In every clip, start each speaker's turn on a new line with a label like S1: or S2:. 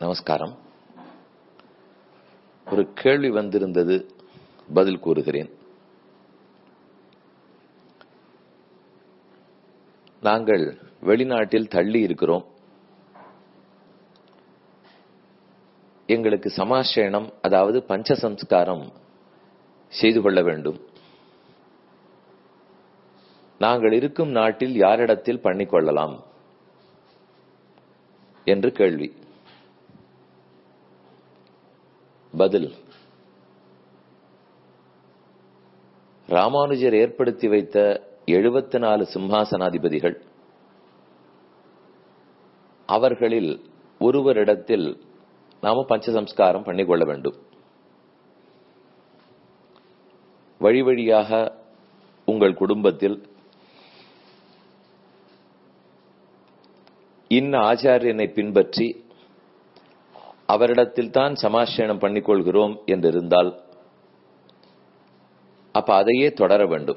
S1: நமஸ்காரம் ஒரு கேள்வி வந்திருந்தது பதில் கூறுகிறேன் நாங்கள் வெளிநாட்டில் தள்ளி இருக்கிறோம் எங்களுக்கு சமாசேனம் அதாவது பஞ்சசம்ஸ்காரம் செய்து கொள்ள வேண்டும் நாங்கள் இருக்கும் நாட்டில் யாரிடத்தில் பண்ணிக்கொள்ளலாம் என்று கேள்வி பதில் ராமானுஜர் ஏற்படுத்தி வைத்த எழுபத்தி நாலு சிம்மாசனாதிபதிகள் அவர்களில் ஒருவரிடத்தில் நாம பஞ்சசம்ஸ்காரம் பண்ணிக்கொள்ள வேண்டும் வழி வழியாக உங்கள் குடும்பத்தில் இன்ன ஆச்சாரியனை பின்பற்றி அவரிடத்தில் தான் சமாசேனம் பண்ணிக்கொள்கிறோம் என்றிருந்தால் அப்ப அதையே தொடர வேண்டும்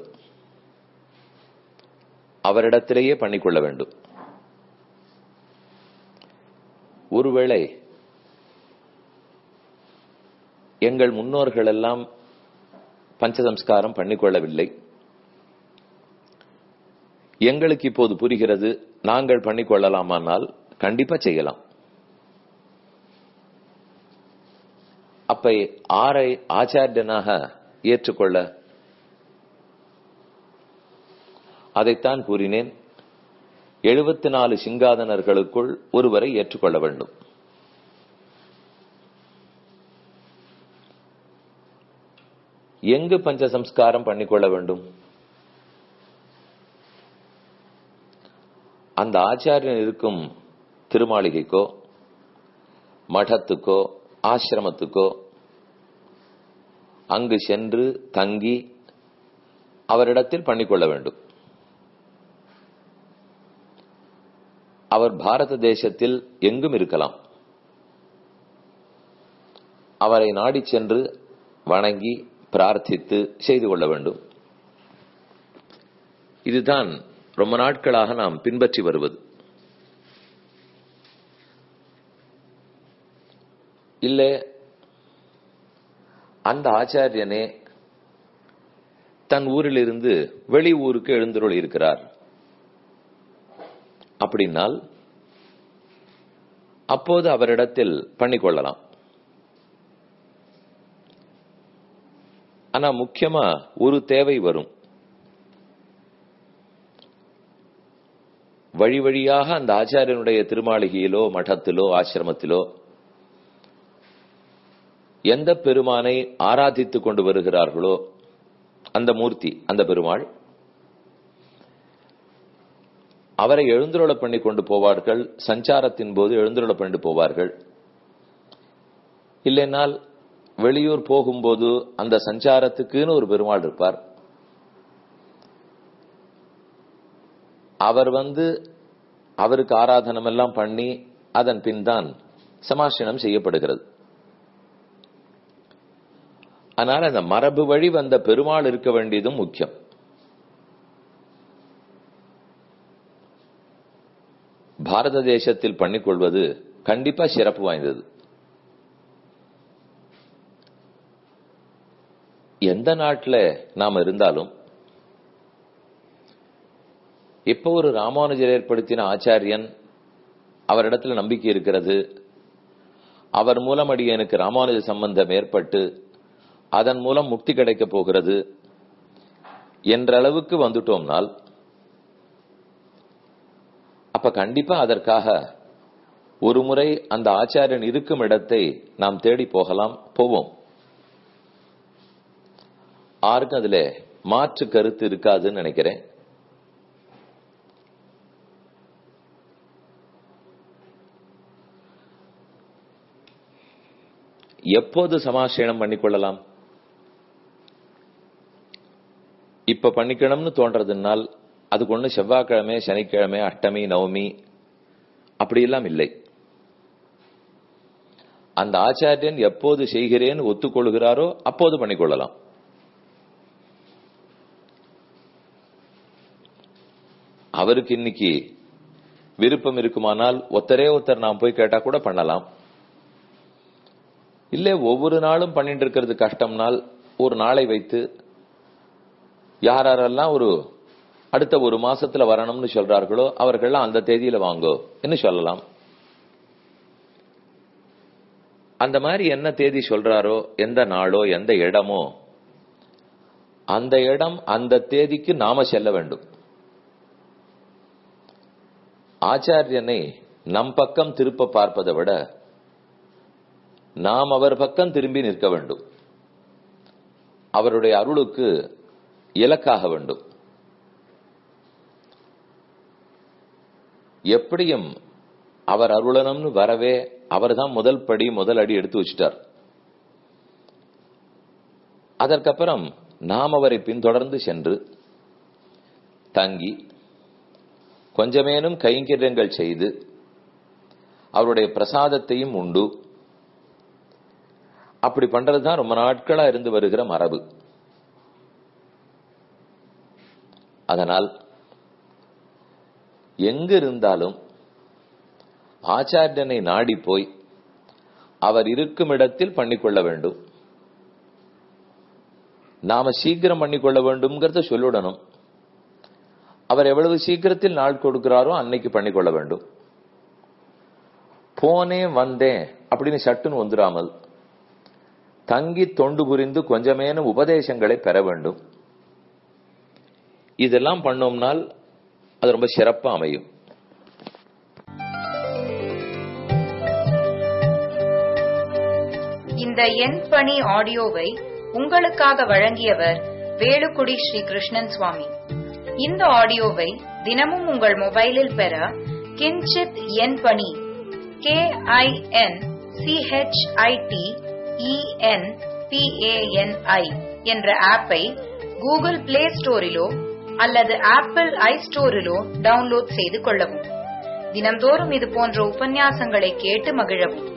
S1: அவரிடத்திலேயே பண்ணிக்கொள்ள வேண்டும் ஒருவேளை எங்கள் முன்னோர்கள் எல்லாம் பஞ்சசம்ஸ்காரம் பண்ணிக்கொள்ளவில்லை எங்களுக்கு இப்போது புரிகிறது நாங்கள் பண்ணிக்கொள்ளலாமானால் கண்டிப்பா செய்யலாம் அப்ப ஆரை ஆச்சாரியனாக ஏற்றுக்கொள்ள அதைத்தான் கூறினேன் எழுபத்தி நாலு சிங்காதனர்களுக்குள் ஒருவரை ஏற்றுக்கொள்ள வேண்டும் எங்கு பஞ்சசம்ஸ்காரம் பண்ணிக்கொள்ள வேண்டும் அந்த ஆச்சாரியன் இருக்கும் திருமாளிகைக்கோ மடத்துக்கோ ஆசிரமத்துக்கோ அங்கு சென்று தங்கி அவரிடத்தில் பண்ணிக்கொள்ள வேண்டும் அவர் பாரத தேசத்தில் எங்கும் இருக்கலாம் அவரை நாடி சென்று வணங்கி பிரார்த்தித்து செய்து கொள்ள வேண்டும் இதுதான் ரொம்ப நாட்களாக நாம் பின்பற்றி வருவது இல்ல அந்த ஆச்சாரியனே தன் ஊரிலிருந்து வெளி ஊருக்கு எழுந்தருள் இருக்கிறார் அப்படின்னால் அப்போது அவரிடத்தில் பண்ணிக்கொள்ளலாம் ஆனா முக்கியமா ஒரு தேவை வரும் வழி வழியாக அந்த ஆச்சாரியனுடைய திருமாளிகையிலோ மഠத்திலோ ஆசிரமத்திலோ எந்த பெருமானை ஆராதித்துக் கொண்டு வருகிறார்களோ அந்த மூர்த்தி அந்த பெருமாள் அவரை எழுந்துருள பண்ணி கொண்டு போவார்கள் சஞ்சாரத்தின் போது எழுந்துருள பண்ணி போவார்கள் இல்லைனால் வெளியூர் போகும்போது அந்த சஞ்சாரத்துக்குன்னு ஒரு பெருமாள் இருப்பார் அவர் வந்து அவருக்கு ஆராதனம் எல்லாம் பண்ணி அதன் பின் தான் சமாசனம் செய்யப்படுகிறது ஆனால் அந்த மரபு வழி வந்த பெருமாள் இருக்க வேண்டியதும் முக்கியம் பாரத தேசத்தில் பண்ணிக்கொள்வது கண்டிப்பா சிறப்பு வாய்ந்தது எந்த நாட்டில் நாம் இருந்தாலும் இப்ப ஒரு ராமானுஜர் ஏற்படுத்தின ஆச்சாரியன் அவரிடத்துல நம்பிக்கை இருக்கிறது அவர் மூலம் அடியனுக்கு ராமானுஜ சம்பந்தம் ஏற்பட்டு அதன் மூலம் முக்தி கிடைக்கப் போகிறது என்ற அளவுக்கு வந்துட்டோம்னால் அப்ப கண்டிப்பா அதற்காக ஒரு முறை அந்த ஆச்சாரியன் இருக்கும் இடத்தை நாம் தேடி போகலாம் போவோம் யாருக்கும் அதுல மாற்று கருத்து இருக்காதுன்னு நினைக்கிறேன் எப்போது சமாசேனம் பண்ணிக்கொள்ளலாம் இப்ப பண்ணிக்கணும்னு தோன்றதுனால் அதுக்கு ஒண்ணு செவ்வாய்க்கிழமை சனிக்கிழமை அஷ்டமி நவமி அப்படியெல்லாம் இல்லை அந்த ஆச்சாரியன் எப்போது செய்கிறேன் ஒத்துக்கொள்கிறாரோ அப்போது பண்ணிக்கொள்ளலாம் அவருக்கு இன்னைக்கு விருப்பம் இருக்குமானால் ஒத்தரே ஒருத்தர் நாம் போய் கேட்டா கூட பண்ணலாம் இல்லை ஒவ்வொரு நாளும் பண்ணிட்டு இருக்கிறது கஷ்டம்னால் ஒரு நாளை வைத்து யார் யாரெல்லாம் ஒரு அடுத்த ஒரு மாசத்துல வரணும்னு சொல்றார்களோ அவர்கள்லாம் அந்த தேதியில வாங்கோ என்று சொல்லலாம் அந்த மாதிரி என்ன தேதி சொல்றாரோ எந்த நாளோ எந்த இடமோ அந்த இடம் அந்த தேதிக்கு நாம செல்ல வேண்டும் ஆச்சாரியனை நம் பக்கம் திருப்ப பார்ப்பதை விட நாம் அவர் பக்கம் திரும்பி நிற்க வேண்டும் அவருடைய அருளுக்கு இலக்காக வேண்டும் எப்படியும் அவர் அருளனம்னு வரவே அவர்தான் முதல் படி முதல் அடி எடுத்து வச்சிட்டார் அதற்கப்புறம் நாம் அவரை பின்தொடர்ந்து சென்று தங்கி கொஞ்சமேனும் கைங்கரியங்கள் செய்து அவருடைய பிரசாதத்தையும் உண்டு அப்படி பண்றதுதான் ரொம்ப நாட்களா இருந்து வருகிற மரபு அதனால் எங்க இருந்தாலும் ஆச்சாரியனை நாடி போய் அவர் இருக்கும் இடத்தில் பண்ணிக்கொள்ள வேண்டும் நாம சீக்கிரம் பண்ணிக்கொள்ள வேண்டும்ங்கிறத சொல்லிடணும் அவர் எவ்வளவு சீக்கிரத்தில் நாள் கொடுக்கிறாரோ அன்னைக்கு பண்ணிக்கொள்ள வேண்டும் போனேன் வந்தேன் அப்படின்னு சட்டுன்னு வந்துடாமல் தங்கி தொண்டு புரிந்து கொஞ்சமேனும் உபதேசங்களை பெற வேண்டும் இதெல்லாம் பண்ணோம்னால் அது ரொம்ப சிறப்பா அமையும்
S2: இந்த எண் பணி ஆடியோவை உங்களுக்காக வழங்கியவர் வேலுக்குடி ஸ்ரீ கிருஷ்ணன் சுவாமி இந்த ஆடியோவை தினமும் உங்கள் மொபைலில் பெற கிஞ்சித் எண் பணி கே ஐ என் சிஹெச்ஐடி இஎன் பிஏஎன்ஐ என்ற ஆப்பை கூகுள் பிளே ஸ்டோரிலோ அல்லது ஆப்பிள் ஐ ஸ்டோரிலோ டவுன்லோட் செய்து கொள்ளவும் தினம்தோறும் இது போன்ற உபன்யாசங்களை கேட்டு மகிழவும்